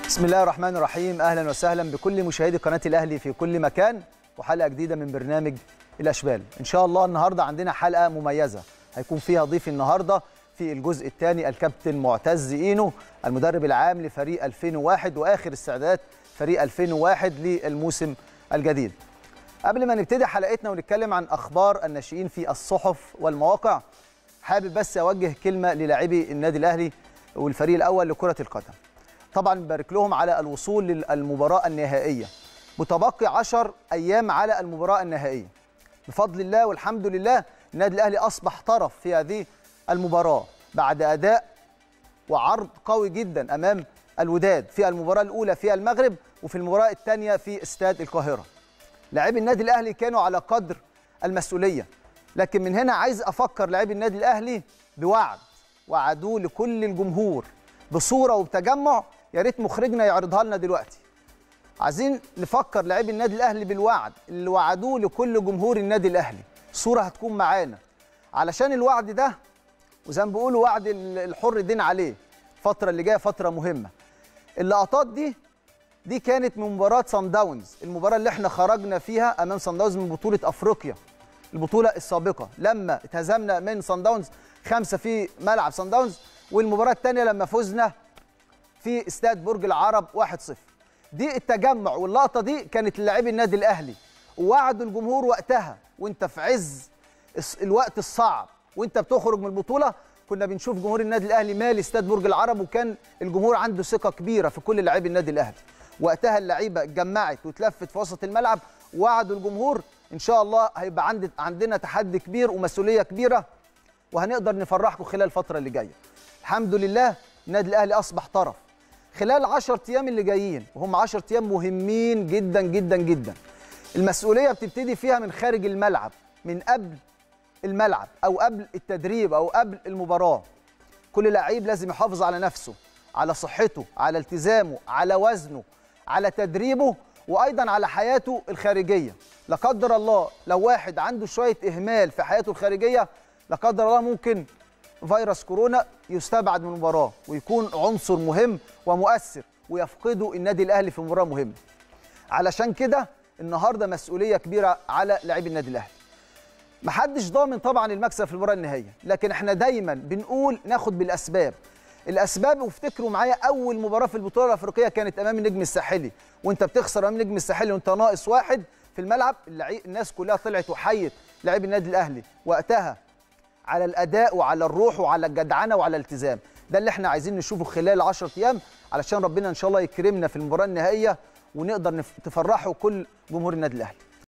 بسم الله الرحمن الرحيم اهلا وسهلا بكل مشاهدي قناه الاهلي في كل مكان وحلقه جديده من برنامج الاشبال ان شاء الله النهارده عندنا حلقه مميزه هيكون فيها ضيف النهارده في الجزء الثاني الكابتن معتز اينو المدرب العام لفريق 2001 واخر استعدادات فريق 2001 للموسم الجديد قبل ما نبتدي حلقتنا ونتكلم عن اخبار الناشئين في الصحف والمواقع حابب بس اوجه كلمه للاعبي النادي الاهلي والفريق الاول لكره القدم طبعا ببارك لهم على الوصول للمباراه النهائيه متبقي 10 ايام على المباراه النهائيه بفضل الله والحمد لله النادي الاهلي اصبح طرف في هذه المباراه بعد اداء وعرض قوي جدا امام الوداد في المباراه الاولى في المغرب وفي المباراه الثانيه في استاد القاهره لاعبي النادي الاهلي كانوا على قدر المسؤوليه لكن من هنا عايز افكر لاعبي النادي الاهلي بوعد وعدوه لكل الجمهور بصوره وبتجمع يا ريت مخرجنا يعرضها لنا دلوقتي عايزين نفكر لاعبي النادي الاهلي بالوعد اللي وعدوه لكل جمهور النادي الاهلي صوره هتكون معانا علشان الوعد ده وزي ما بيقولوا وعد الحر دين عليه الفتره اللي جايه فتره مهمه اللقطات دي دي كانت من مباراه سان داونز المباراه اللي احنا خرجنا فيها امام سان داونز من بطوله افريقيا البطوله السابقه لما اتهزمنا من سان داونز خمسه في ملعب سان داونز والمباراه الثانيه لما فزنا في استاد برج العرب 1-0 دي التجمع واللقطه دي كانت للاعبي النادي الاهلي ووعدوا الجمهور وقتها وانت في عز الوقت الصعب وانت بتخرج من البطوله كنا بنشوف جمهور النادي الاهلي مالي استاد برج العرب وكان الجمهور عنده ثقه كبيره في كل لاعبي النادي الاهلي وقتها اللعيبه اتجمعت واتلفت في وسط الملعب وعدوا الجمهور ان شاء الله هيبقى عند عندنا تحدي كبير ومسؤوليه كبيره وهنقدر نفرحكم خلال الفتره اللي جايه الحمد لله النادي الاهلي اصبح طرف خلال 10 ايام اللي جايين وهم 10 ايام مهمين جدا جدا جدا المسؤوليه بتبتدي فيها من خارج الملعب من قبل الملعب او قبل التدريب او قبل المباراه كل لعيب لازم يحافظ على نفسه على صحته على التزامه على وزنه على تدريبه وايضا على حياته الخارجيه لا قدر الله لو واحد عنده شويه اهمال في حياته الخارجيه لا قدر الله ممكن فيروس كورونا يستبعد من المباراه ويكون عنصر مهم ومؤثر ويفقده النادي الاهلي في مباراه مهمه علشان كده النهارده مسؤوليه كبيره على لاعبي النادي الاهلي محدش ضامن طبعا المكسب في المباراه النهائيه لكن احنا دايما بنقول ناخد بالاسباب الاسباب وافتكروا معايا اول مباراه في البطوله الافريقيه كانت امام النجم الساحلي وانت بتخسر امام النجم الساحلي وانت ناقص واحد في الملعب الناس كلها طلعت وحيت لاعبي النادي الاهلي وقتها على الاداء وعلى الروح وعلى الجدعنه وعلى الالتزام ده اللي احنا عايزين نشوفه خلال 10 ايام علشان ربنا ان شاء الله يكرمنا في المباراه النهائيه ونقدر تفرحوا كل جمهور النادي الاهلي